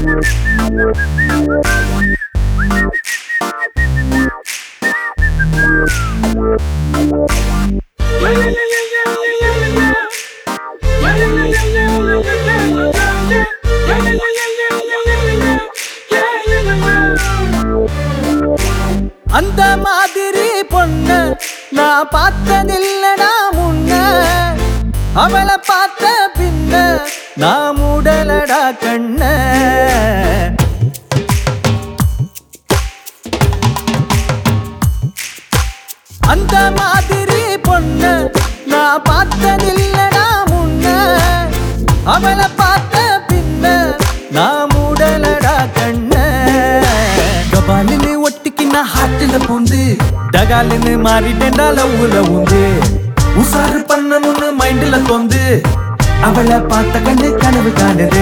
அந்த மாதிரி பொண்ண நான் பார்த்ததில்லடா முன்ன அவளை பார்த்த பின்ன நான் மூடலடா கண்ண அந்த மாதிரி பொண்ண நான் பார்த்ததில்லடா முன்ன அவளை பார்த்த பின்ன நான் மூடலடா கண்ண கபாலின்னு ஒட்டிக்கு நான் ஹாட்டில பூந்து டகாலின்னு மாறிட்டேன்டா லவ்வுல உந்து உசாரு பண்ணணும்னு மைண்ட்ல தோந்து அவளை பார்த்த கண்ணு கனவு காணுது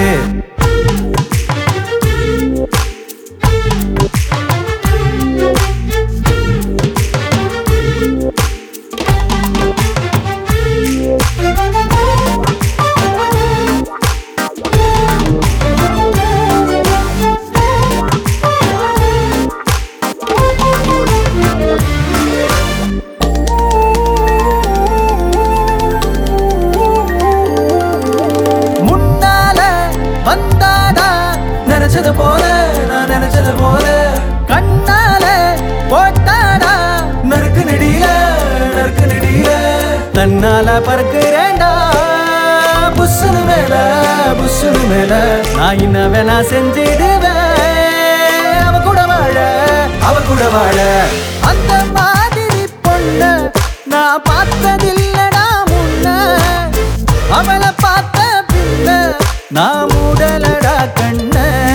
முன்னால வந்தாடா நினைச்சது போல நான் நினைச்சது போல கண்ணால போட்டாடா நறுக்கு நெடியில நறுக்கு நெடியில தன்னால பறக்குறேன்டா புஷ்ஷுனு மேல புஷ்ஷுனு மேல நான் என்ன வேணா செஞ்சிடுவேன் அவ கூட வாழ அவ கூட வாழ அந்த மாதிரி பொண்ண நான் பார்த்ததில்லடா முன்ன அவளை பார்த்த பின்ன நான் மூடலடா கண்ண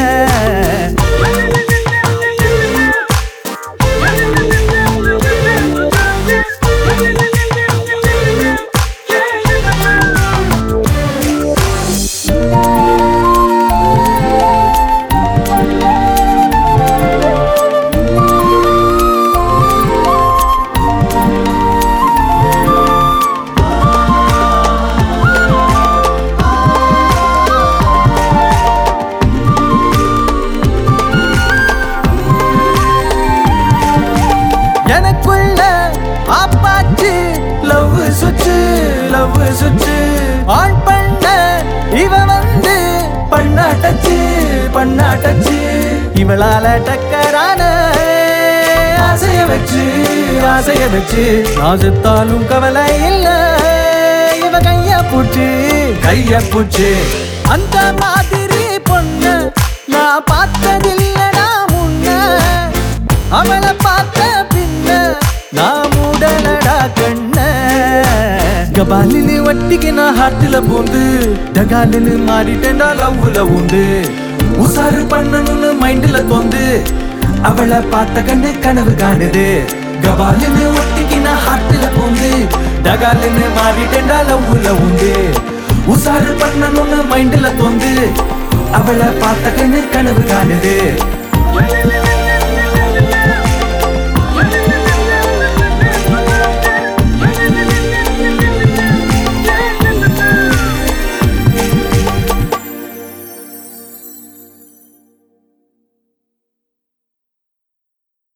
எனக்குள்ள ஆப்பாச்சு love switch love switch on பண்ண இவ வந்து பண்ணா டச்சு பண்ணா டச்சு இவளால டக்கரான ஆசைய வச்சு ஆசைய வச்சு நான் செத்தாலும் கவலை இல்ல இவ கைய பூச்சு கைய பூச்சு அந்த மாதிரி பொண்ண நான் பார்த்ததில்லடா முன்ன அவளை பார்த்த பின்ன நான் மூடலடா கண்ண கபாலினு வட்டிக்கு நான் ஹார்ட்ல பூந்து டகாலினு மாறிட்டேன்டா லவ்வுல உண்டு உசாரு பண்ணணும்னு மைண்ட்ல தோந்து அவளை பார்த்த கண்ணு கனவு காணுது கபாலினு ஒட்டிக்கு நான் ஹார்ட்ல பூந்து டகாலினு மாறிட்டேன்டா லவ்வுல உண்டு உசாரு பண்ணணும்னு மைண்ட்ல தோந்து அவளை பார்த்த கண்ணு கனவு காணுது